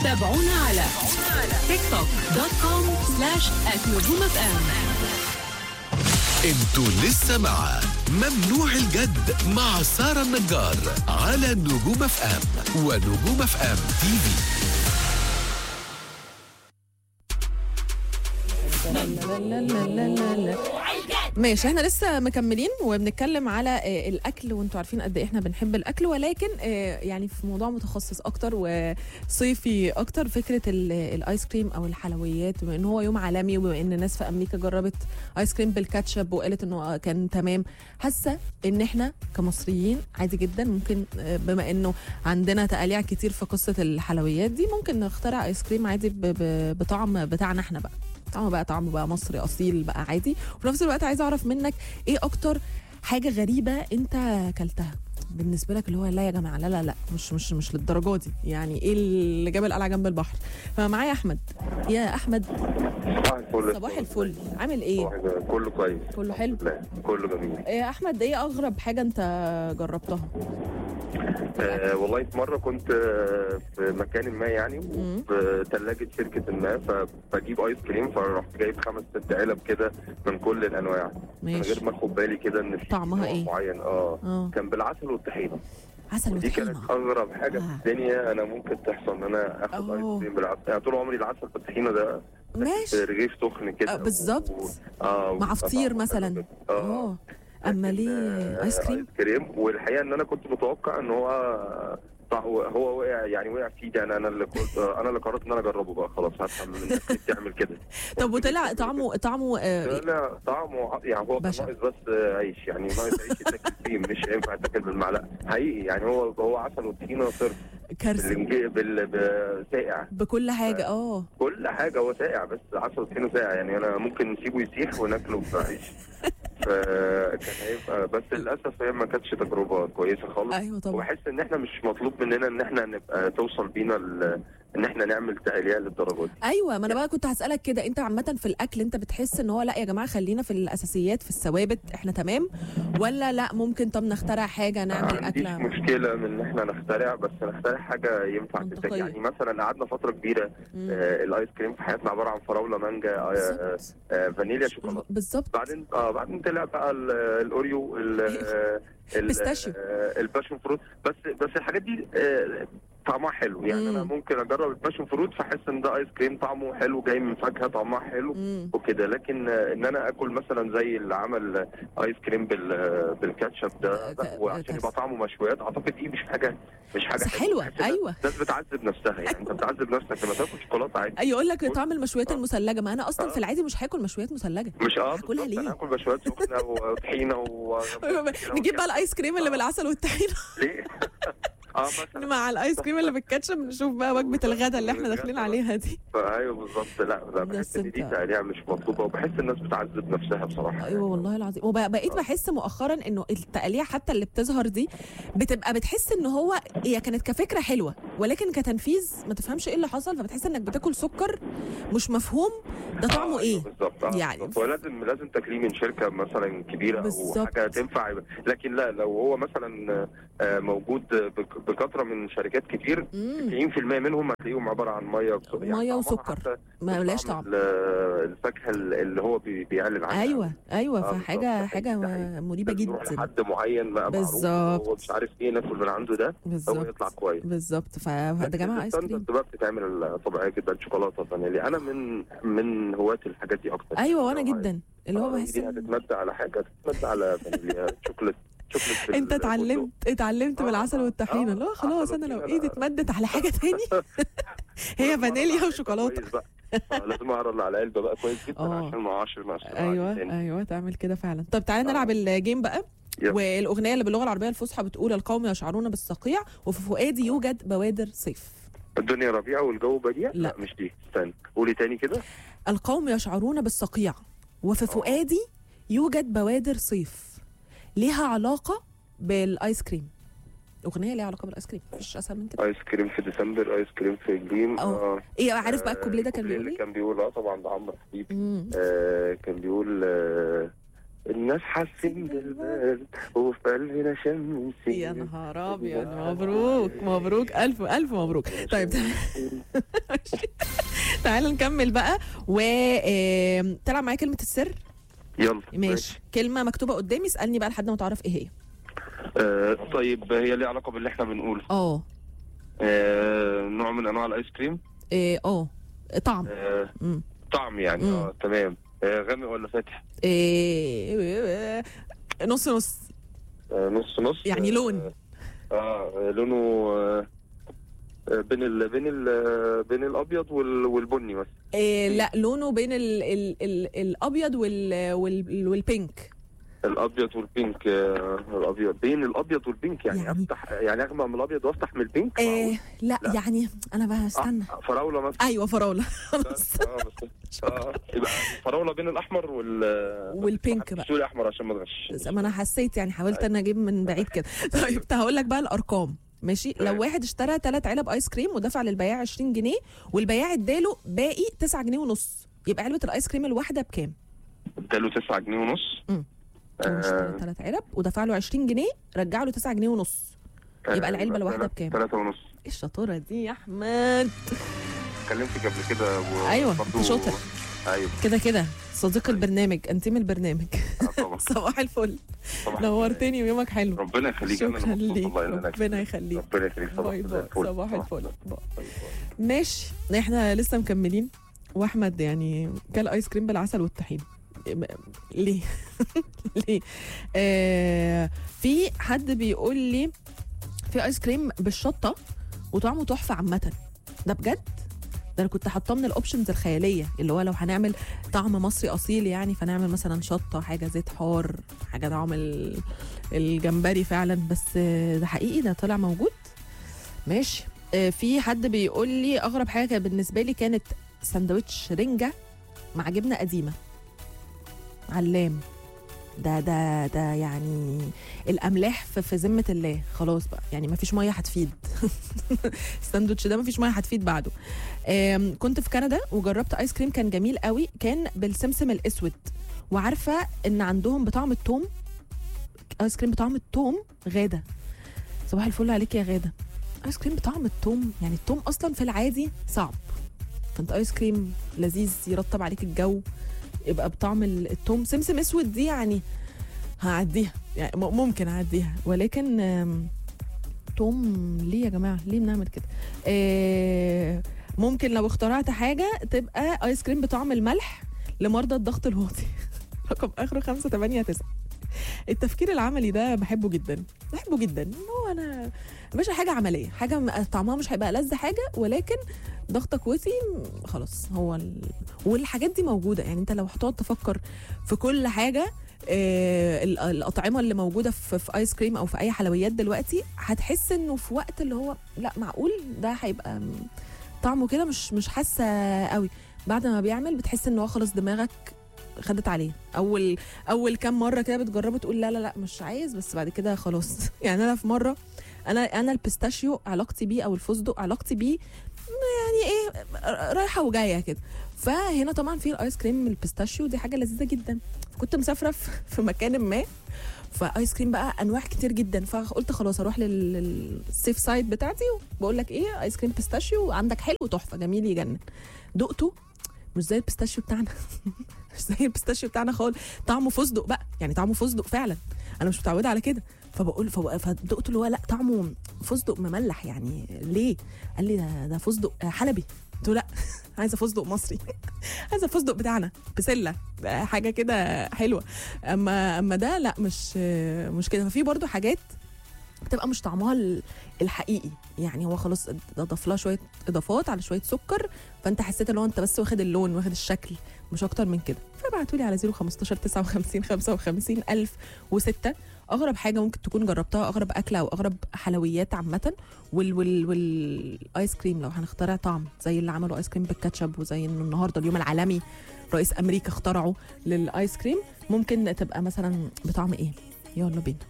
تابعونا على تيك توك دوت كوم سلاش نجوم اف ام انتوا لسه مع ممنوع الجد مع سارة النجار على نجوم اف ام ونجوم اف ام تي في ماشي احنا لسه مكملين وبنتكلم على آه، الاكل وانتوا عارفين قد ايه احنا بنحب الاكل ولكن آه، يعني في موضوع متخصص اكتر وصيفي اكتر فكره ال- الايس كريم او الحلويات بما ان هو يوم عالمي وبما ان الناس في امريكا جربت ايس كريم بالكاتشب وقالت انه كان تمام حاسه ان احنا كمصريين عادي جدا ممكن آه، بما انه عندنا تقاليع كتير في قصه الحلويات دي ممكن نخترع ايس كريم عادي ب- ب- بطعم بتاعنا احنا بقى طعمه بقى طعمه بقى مصري اصيل بقى عادي وفي نفس الوقت عايزه اعرف منك ايه اكتر حاجه غريبه انت اكلتها بالنسبه لك اللي هو لا يا جماعه لا لا لا مش مش مش للدرجه دي يعني ايه اللي جاب القلعه جنب البحر فمعايا احمد يا احمد صباح الفل صباح الفل عامل ايه صباح الفل. كله كويس كله حلو لا كله جميل يا احمد ايه اغرب حاجه انت جربتها آه والله في مره كنت آه، في مكان ما يعني مم. في ثلاجه شركه ما فبجيب ايس كريم فرحت جايب خمس ست علب كده من كل الانواع من ماشي غير ما اخد بالي كده ان في طعمها نوع إيه؟ معين اه اه كان بالعسل والطحينه عسل ودي كانت وطحينه اغرب حاجه آه. في الدنيا انا ممكن تحصل ان انا اخد أوه. ايس كريم بالعسل يعني طول عمري العسل بالطحينه ده ماشي رغيف سخن كده آه، بالظبط. و... اه مع فطير طعمه مثلا حلو جدا. اه اه اما ليه آه، ايس كريم ايس كريم والحقيقه ان انا كنت متوقع ان هو هو هو وقع يعني وقع في ايدي انا انا اللي كنت انا اللي قررت ان انا اجربه بقى خلاص هفهم من الناس اللي بتعمل كده طب وطلع طعمه طعمه آه، طلع طعمه يعني هو كان بشع. ناقص بس عيش يعني ناقص عيش يتاكل فيه مش هينفع يتاكل بالمعلقه حقيقي يعني هو هو عسل وطحينه صرف كارثه بالإنج- بال ب- ساقع بكل حاجه اه كل حاجه هو ساقع بس عسل وطحينه ساقع يعني انا ممكن نسيبه يسيح وناكله في عيش فكان هيبقى بس للاسف هي ما كانتش تجربه كويسه خالص ايوه طبعا وبحس ان احنا مش مطلوب مننا ان احنا نبقى توصل بينا ال- ان احنا نعمل تقليع للدرجه دي ايوه ما انا بقى كنت هسالك كده انت عامه في الاكل انت بتحس ان هو لا يا جماعه خلينا في الاساسيات في الثوابت احنا تمام ولا لا ممكن طب نخترع حاجه ما نعمل عنديش اكله مشكله من ان احنا نخترع بس نخترع حاجه ينفع منطقية. تتاكل يعني مثلا قعدنا فتره كبيره مم. آه الايس كريم في حياتنا عباره عن فراوله مانجا آه بالظبط. آه فانيليا شوكولاته بالظبط بعدين اه بعدين طلع بقى ال- الاوريو ال- آه، ال- بيستاشيو. آه، الباشون فروت بس بس الحاجات دي آه، طعمها حلو يعني انا مم. ممكن اجرب الباشون فروت فاحس ان ده ايس كريم طعمه حلو جاي من فاكهه طعمها حلو مم. وكده لكن آه، ان انا اكل مثلا زي اللي عمل ايس كريم بال آه، بالكاتشب ده ده- ده وعشان ده- يبقى طعمه مشويات اعتقد دي مش حاجه مش حاجه بس حلوة، بحس إن أيوة. الناس بتعذب نفسها يعني انت بتعذب نفسك لما تاكل شوكولاته عادي اي يقول لك طعم المشويات المثلجه ما انا اصلا آه. في العادي مش هاكل مشويات مثلجه مش اه هاكلها بالظبط، ليه؟ انا هاكل مشويات سخنه وطحينه و نجيب بقى الايس كريم اللي بالعسل والطحينه ليه؟ اه مثلا مع الايس كريم اللي بالكاتشب نشوف بقى وجبه الغدا اللي احنا داخلين عليها دي ايوه بالظبط لا لا بس بحس ان دي انت- تقاليع مش مطلوبه وبحس الناس بتعذب نفسها بصراحه ايوه والله العظيم وبقيت بحس مؤخرا انه التقاليع حتى اللي بتظهر دي بتبقى بتحس ان هو هي كانت كفكره حلوه ولكن كتنفيذ ما تفهمش ايه اللي حصل فبتحس انك بتاكل سكر مش مفهوم ده طعمه آه، ايه أيوة بالظبط آه، يعني بالظبط. ولازم لازم تاكليه من شركه مثلا كبيره بالظبط. او حاجه تنفع يبقى- لكن لا لو هو مثلا آه، موجود بك- بكثره من شركات كتير مم. 90% منهم هتلاقيهم عباره عن ميه وسكر مية طعمها وسكر. حتى ما مش لهاش طعم ال- الفاكهه اللي هو بي- بيعلن عنها ايوه ايوه آه، فحاجه بالظبط. حاجه ده حقيقي. مريبه نروح جدا لحد معين بقى معروف بالظبط. هو مش عارف ايه ناكل من عنده ده هو بالظبط يطلع كويس بالظبط فده جماعه ايس كريم الستاندرد بقى بتتعمل طبيعيه جدا شوكولاته فانيليا انا من من هواة الحاجات دي اكتر ايوه وانا لو جدا اللي هو آه، بحس دي إن- هتتمد على حاجه تتمد على فانيليا شوكليت شوكليت بال- انت اتعلمت اتعلمت آه، بالعسل آه، والطحينه آه، لا خلاص عسل انا لو والطحينة ايدي لا. اتمدت على حاجه تاني هي فانيليا وشوكولاته كويس بقى. آه، لازم اقرا اللي على العلبه بقى كويس جدا آه. عشان ما اقعش مع ايوه ايوه تعمل كده فعلا طب تعالى نلعب الجيم بقى يلا. والاغنيه اللي باللغه العربيه الفصحى بتقول القوم يشعرون بالصقيع وفي فؤادي يوجد بوادر صيف الدنيا ربيع والجو بديع لا. مش دي استنى قولي تاني كده القوم يشعرون بالصقيع وفي فؤادي يوجد بوادر صيف ليها علاقه بالايس كريم اغنيه ليها علاقه بالايس كريم مفيش اسهل من كده ايس كريم في ديسمبر ايس كريم في جليم اه. ايه عارف بقى الكوبليه ده كان الكوبليه بيقول اللي ايه كان بيقول اه طبعا ده عمرو حبيب مم. آه كان بيقول آه الناس حاسين بالبال وفي قلبنا شم نسيم يا نهار ابيض مبروك مبروك الف الف مبروك طيب تعالى نكمل بقى وتلعب معايا كلمه السر يلا ماشي كلمه مكتوبه قدامي اسالني بقى لحد ما تعرف ايه هي آه طيب هي ليها علاقه باللي احنا بنقوله اه آه نوع من انواع الايس كريم إيه، اه طعم آه مم. طعم يعني مم. اه تمام آه غامق ولا فاتح إيه، نص نص آه نص نص يعني لون. اه, آه لونه آه آه، بين ال بين ال بين الابيض وال والبني مثلا إيه لا لونه بين ال ال ال الابيض وال وال والبينك الابيض والبينك آه الابيض بين الابيض والبينك يعني, يعني- يعني افتح يعني اغمق من الابيض وافتح من البينك إيه لا, لا. يعني انا بقى استنى آه فراوله مثلا ايوه فراوله خلاص اه بس اه يبقى فراوله بين الاحمر وال والبينك بقى سوري احمر عشان ما تغش ما انا حسيت يعني حاولت انا اجيب من بعيد كده طيب هقول لك بقى الارقام ماشي لو تمام. واحد اشترى ثلاث علب ايس كريم ودفع للبياع 20 جنيه والبياع اداله باقي 9 جنيه ونص يبقى علبه الايس كريم الواحده بكام؟ اداله 9 جنيه ونص مم. هو اشترى آه ثلاث علب ودفع له 20 جنيه رجع له 9 جنيه ونص يبقى العلبة الواحدة بكام؟ 3 ونص ايه الشطاره دي يا احمد كلمتك قبل كده و... أيوة، برضو- أنت شاطر. ايوه كده كده صديق البرنامج انتيم البرنامج آه طبعا صباح الفل طبعا. نورتني ويومك حلو ربنا يخليك أنا شكرا مبسوط ليك والله إن أنا ربنا يخليك ربنا يخليك صباح باي باي الفل. صباح الفل الفل. باي. ماشي احنا لسه مكملين واحمد يعني كل ايس كريم بالعسل والطحين م- ليه ليه آه في حد بيقول لي في ايس كريم بالشطه وطعمه تحفه عامه ده بجد ده انا كنت حاطاه من الاوبشنز الخياليه اللي هو لو هنعمل طعم مصري اصيل يعني فنعمل مثلا شطه حاجه زيت حار حاجه طعم ال- الجمبري فعلا بس آه، ده حقيقي ده طلع موجود ماشي آه، في حد بيقول لي اغرب حاجه كانت بالنسبه لي كانت سندوتش رنجه مع جبنه قديمه علام ده ده ده يعني الاملاح في, في ذمه الله خلاص بقى يعني ما فيش ميه هتفيد الساندوتش ده ما فيش ميه هتفيد بعده آم، كنت في كندا وجربت ايس كريم كان جميل قوي كان بالسمسم الاسود وعارفه ان عندهم بطعم التوم ايس كريم بطعم التوم غاده صباح الفل عليك يا غاده ايس كريم بطعم التوم يعني التوم اصلا في العادي صعب فانت ايس كريم لذيذ يرطب عليك الجو يبقى بطعم ال- التوم سمسم اسود دي يعني هعديها يعني م- ممكن اعديها ولكن آم، توم ليه يا جماعه ليه بنعمل كده آه، ممكن لو اخترعت حاجه تبقى ايس كريم بطعم الملح لمرضى الضغط الواطي رقم اخره 589 التفكير العملي ده بحبه جدا بحبه جدا إن هو انا يا باشا حاجه عمليه حاجه م- طعمها مش هيبقى لذ حاجه ولكن ضغطك وطي م- خلاص هو ال... والحاجات دي موجوده يعني انت لو هتقعد تفكر في كل حاجه آه، ال- الاطعمه اللي موجوده في, في ايس كريم او في اي حلويات دلوقتي هتحس انه في وقت اللي هو لا معقول ده هيبقى م- طعمه كده مش مش حاسه قوي بعد ما بيعمل بتحس ان هو خلاص دماغك خدت عليه اول اول كام مره كده بتجربه تقول لا لا لا مش عايز بس بعد كده خلاص يعني انا في مره انا انا البيستاشيو علاقتي بيه او الفستق علاقتي بيه يعني ايه رايحه وجايه كده فهنا طبعا في الايس كريم البيستاشيو دي حاجه لذيذه جدا كنت مسافره في في مكان ما فايس كريم بقى انواع كتير جدا فقلت خلاص اروح لل- للسيف سايد بتاعتي وبقول لك ايه ايس كريم بيستاشيو عندك حلو تحفه جميل يجنن دقته مش زي البيستاشيو بتاعنا مش زي البيستاشيو بتاعنا خالص طعمه فستق بقى يعني طعمه فستق فعلا انا مش متعوده على كده فبقول فبق- فدقته اللي هو لا طعمه فستق مملح يعني ليه قال لي ده ده فستق حلبي قلت له لا عايزه فستق مصري عايزه فستق بتاعنا بسله ده حاجه كده حلوه اما اما ده لا مش مش كده ففي برضو حاجات بتبقى مش طعمها ال- الحقيقي يعني هو خلاص اضاف لها شويه اضافات على شويه سكر فانت حسيت ان هو انت بس واخد اللون واخد الشكل مش اكتر من كده فابعتوا لي على 015 59 55 1006 اغرب حاجه ممكن تكون جربتها اغرب اكله او اغرب حلويات عامه وال وال والايس كريم لو هنخترع طعم زي اللي عملوا ايس كريم بالكاتشب وزي انه النهارده اليوم العالمي رئيس امريكا اخترعه للايس كريم ممكن تبقى مثلا بطعم ايه يلا بينا